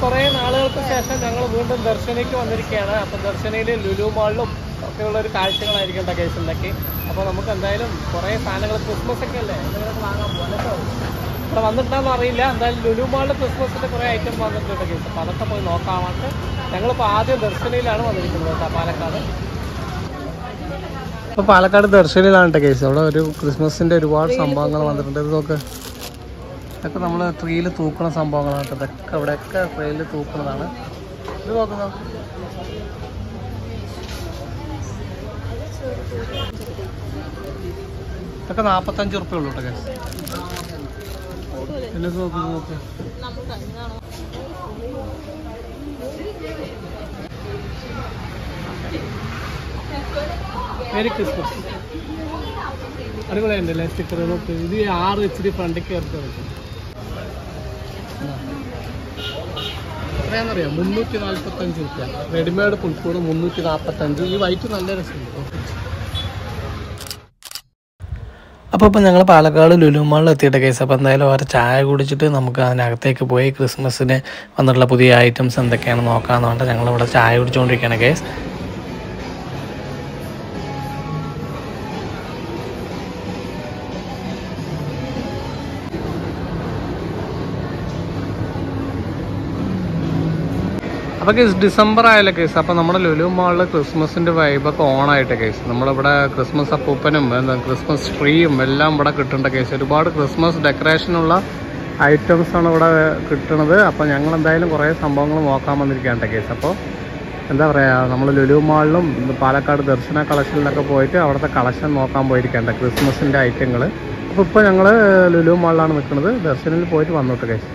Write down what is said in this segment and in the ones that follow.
കുറേ നാളുകൾക്ക് ശേഷം ഞങ്ങൾ വീണ്ടും ദർശനയ്ക്ക് വന്നിരിക്കുകയാണ് അപ്പോൾ ദർശനയിൽ ലുലു മാളിലും ഒക്കെ ഉള്ള ഒരു കാഴ്ചകളായിരിക്കും കേസ് ഉണ്ടാക്കി അപ്പോൾ നമുക്ക് എന്തായാലും കുറേ സാധനങ്ങൾ ക്രിസ്മസ് ഒക്കെ അല്ലേ എന്തെങ്കിലും വാങ്ങാൻ പോകാം കേട്ടോ ഇവിടെ വന്നിട്ടാന്ന് അറിയില്ല എന്തായാലും ലുലു മാളിൽ ക്രിസ്മസിൻ്റെ കുറേ ഐറ്റം വന്നിട്ടുണ്ട് കേസ് അപ്പോൾ അതൊക്കെ പോയി നോക്കാമായിട്ട് ഞങ്ങളിപ്പോൾ ആദ്യം ദർശനയിലാണ് വന്നിരിക്കുന്നത് കേട്ടോ പാലക്കാട് ഇപ്പോൾ പാലക്കാട് ദർശനയിലാണ് കേട്ടോ കേസ് അവിടെ ഒരു ക്രിസ്മസിൻ്റെ ഒരുപാട് സംഭവങ്ങൾ വന്നിട്ടുണ്ട് ഇത് നോക്ക് ഇതൊക്കെ നമ്മൾ ട്രീയിൽ തൂക്കുന്ന സംഭവങ്ങളാണ് കേട്ടോ ഇതൊക്കെ ഇവിടെയൊക്കെ ട്രെയിൽ തൂക്കുന്നതാണ് ഇത് നോക്കുന്നോ ഇതൊക്കെ നാൽപ്പത്തഞ്ച് ഉറുപ്പ്യ ഉള്ളൂ കേട്ടോ കേസ് പിന്നെ ഇത് നോക്ക് ഇത് നോക്ക് മേരി ക്രിസ്മസ് അടിപൊളിയുണ്ടല്ലേ സ്റ്റിക്കർ നോക്ക് ഇത് ആറ് ഇച്ചിരി ഫ്രണ്ടിൽ കയറി വെക്കും എത്രയാണെന്നറിയാം മുന്നൂറ്റി നാൽപ്പത്തഞ്ച് രൂപ റെഡിമെയ്ഡ് പുൽക്കൂട് മുന്നൂറ്റി നാൽപ്പത്തഞ്ച് ഈ വൈറ്റ് നല്ല രസമുണ്ട് അപ്പോൾ ഇപ്പോൾ ഞങ്ങൾ പാലക്കാട് ലുലുമാളിൽ എത്തിയിട്ട് കേസ് അപ്പോൾ എന്തായാലും അവരെ ചായ കുടിച്ചിട്ട് നമുക്ക് അതിനകത്തേക്ക് പോയി ക്രിസ്മസിന് വന്നിട്ടുള്ള പുതിയ ഐറ്റംസ് എന്തൊക്കെയാണ് നോക്കാമെന്ന് പറഞ്ഞിട്ട് ഞങ്ങളിവിടെ ചായ കുടിച്ചുകൊണ്ടിരിക്കുകയാണ് കേസ് അപ്പോൾ കേസ് ഡിസംബർ ആയാലേ കേസ് അപ്പോൾ നമ്മുടെ ലുലു മാളിൽ ക്രിസ്മസിൻ്റെ വൈബൊക്കെ ഓണായിട്ട് കേസ് നമ്മളിവിടെ ക്രിസ്മസ് അപ്പൂപ്പനും എന്താ ക്രിസ്മസ് ട്രീയും എല്ലാം ഇവിടെ കിട്ടുന്നുണ്ട് കേസ് ഒരുപാട് ക്രിസ്മസ് ഡെക്കറേഷനുള്ള ഐറ്റംസ് ആണ് ഇവിടെ കിട്ടുന്നത് അപ്പോൾ ഞങ്ങൾ എന്തായാലും കുറേ സംഭവങ്ങൾ നോക്കാൻ വന്നിരിക്കുകയാണ് കേസ് അപ്പോൾ എന്താ പറയുക നമ്മൾ ലുലു മാളിലും പാലക്കാട് ദർശന കളക്ഷനിലൊക്കെ പോയിട്ട് അവിടുത്തെ കളക്ഷൻ നോക്കാൻ പോയിരിക്കേണ്ട ക്രിസ്മസിൻ്റെ ഐറ്റങ്ങൾ അപ്പോൾ ഇപ്പോൾ ഞങ്ങൾ ലുലു മാളിലാണ് നിൽക്കുന്നത് ദർശനിൽ പോയിട്ട് വന്നോട്ട് കേസ്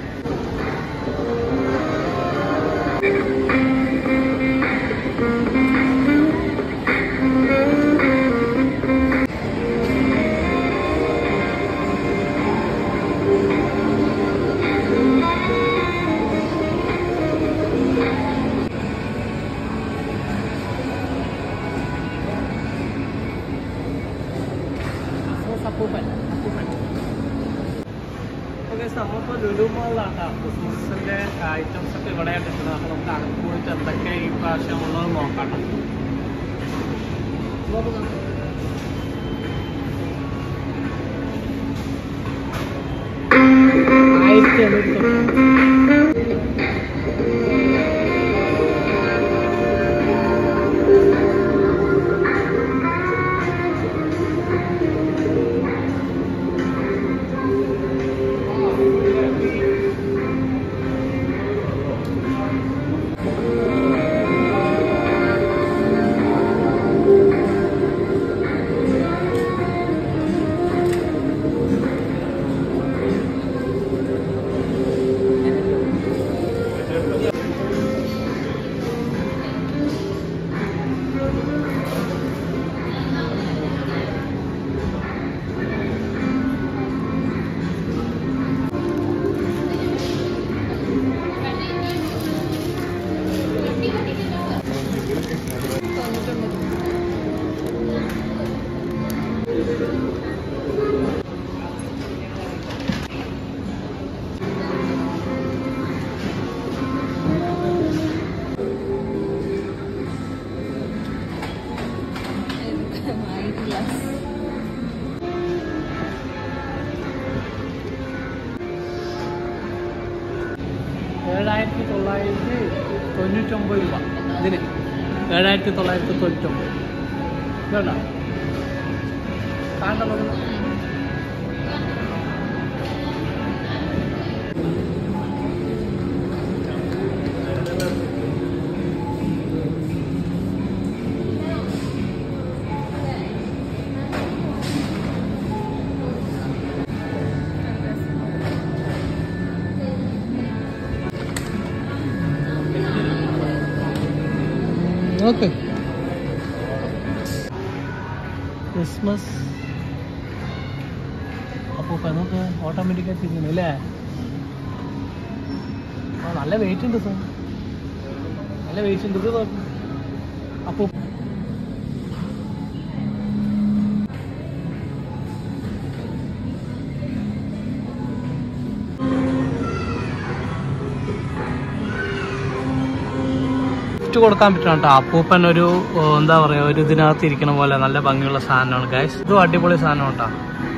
നമ്മളിപ്പോൾ ലുലു മാളിലാണ് ക്രിസ്മസിന്റെ ഐറ്റംസ് ഒക്കെ ഇവിടെ കിട്ടുന്നത് അപ്പോൾ നമുക്ക് അടുത്ത് പോയിട്ട് എന്തൊക്കെ ഈ പ്രാവശ്യം ഉള്ളത് നോക്കാം ആയിരത്തി എണ്ണൂറ്റി ഏഴായിരത്തി തൊള്ളായിരത്തി തൊണ്ണൂറ്റൊമ്പത് രൂപ ഇതിന് ഏഴായിരത്തി തൊള്ളായിരത്തി തൊണ്ണൂറ്റൊമ്പത് ഇതുണ്ടോ കാണുന്നത് ഓക്കെ ക്രിസ്മസ് അപ്പോൾ ഇപ്പം നമുക്ക് ഓട്ടോമാറ്റിക്കായി തിരിഞ്ഞു അല്ലേ ആ നല്ല വെയിറ്റ് ഉണ്ട് സാർ നല്ല വെയിറ്റ് ഉണ്ട് ഇത് നോക്ക് അപ്പോൾ ഗിഫ്റ്റ് കൊടുക്കാൻ പറ്റണം കേട്ടോ അപ്പൂപ്പൻ ഒരു ഓ, എന്താ പറയാ ഒരു ഇതിനകത്ത് ഇരിക്കണ പോലെ നല്ല ഭംഗിയുള്ള സാധനമാണ് ഗൈസ് ഇതും അടിപൊളി സാധനം കേട്ടോ